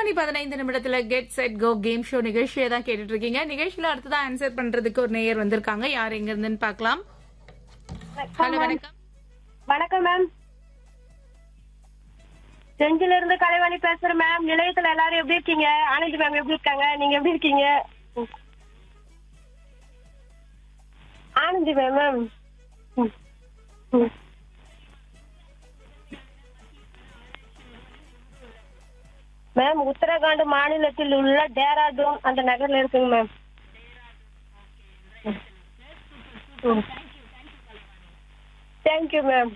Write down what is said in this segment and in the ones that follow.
மணி பதினைந்து நிமிடத்துல get set go game show நிகழ்ச்சியை தான் கேட்டுட்டு இருக்கீங்க நிகழ்ச்சியில அடுத்ததான் ஆன்சர் பண்றதுக்கு ஒரு நேயர் வந்திருக்காங்க யார் எங்க இருந்துன்னு பார்க்கலாம் ஹலோ வணக்கம் வணக்கம் மேம் செஞ்சில இருந்து கலைவாணி பேசுறேன் மேம் நிலையத்துல எல்லாரும் எப்படி இருக்கீங்க ஆனந்தி மேம் எப்படி இருக்காங்க நீங்க எப்படி இருக்கீங்க ம். ஆனந்தி மேம் மேம் ம். ம். மேம் உத்தரகாண்ட் மாநிலத்தில் உள்ள டேராடூன் அந்த நகர்ல இருக்குங்க மேம் தேங்க்யூ மேம்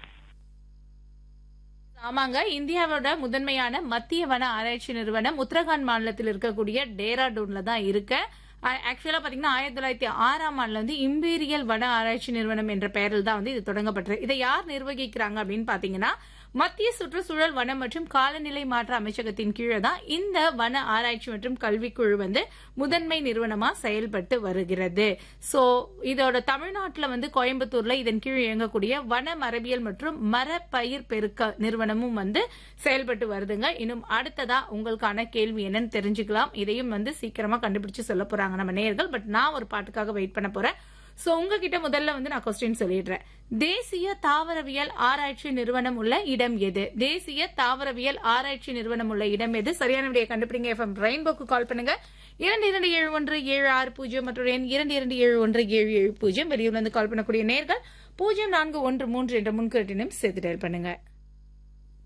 ஆமாங்க இந்தியாவோட முதன்மையான மத்திய வன ஆராய்ச்சி நிறுவனம் உத்தரகாண்ட் மாநிலத்தில் இருக்கக்கூடிய டேராடூன்ல தான் இருக்கு ஆக்சுவலா பாத்தீங்கன்னா ஆயிரத்தி தொள்ளாயிரத்தி ஆறாம் ஆண்டுல வந்து இம்பீரியல் வன ஆராய்ச்சி நிறுவனம் என்ற பெயரில் தான் வந்து இது தொடங்கப்பட்டது இதை யார் நிர்வகிக்கிறாங்க அப்படின்னு பாத்தீங்கன்னா மத்திய சுற்றுச்சூழல் வனம் மற்றும் காலநிலை மாற்ற அமைச்சகத்தின் கீழே தான் இந்த வன ஆராய்ச்சி மற்றும் கல்விக்குழு வந்து முதன்மை நிறுவனமா செயல்பட்டு வருகிறது சோ இதோட தமிழ்நாட்டுல வந்து கோயம்புத்தூர்ல இதன் கீழ் இயங்கக்கூடிய வன மரபியல் மற்றும் மர பயிர் பெருக்க நிறுவனமும் வந்து செயல்பட்டு வருதுங்க இன்னும் அடுத்ததா உங்களுக்கான கேள்வி என்னன்னு தெரிஞ்சுக்கலாம் இதையும் வந்து சீக்கிரமா கண்டுபிடிச்சு சொல்ல போறாங்க நம்ம நேயர்கள் பட் நான் ஒரு பாட்டுக்காக வெயிட் பண்ண போறேன் சோ உங்ககிட்ட முதல்ல வந்து நான் கொஸ்டின் சொல்லிடுறேன் தேசிய தாவரவியல் ஆராய்ச்சி நிறுவனம் உள்ள இடம் எது தேசிய தாவரவியல் ஆராய்ச்சி நிறுவனம் உள்ள இடம் எது சரியான விடையை கண்டுபிடிங்க எஃப்எம் ரெயின்போக்கு கால் பண்ணுங்க இரண்டு இரண்டு ஏழு ஒன்று ஏழு ஆறு பூஜ்ஜியம் மற்றும் எண் இரண்டு இரண்டு ஏழு ஒன்று ஏழு ஏழு பூஜ்ஜியம் வெளியூர்ல இருந்து கால் பண்ணக்கூடிய நேர்கள் பூஜ்ஜியம் நான்கு ஒன்று மூன்று என்ற முன்கூட்டினும் சேர்த்து டயல் பண்ணுங்க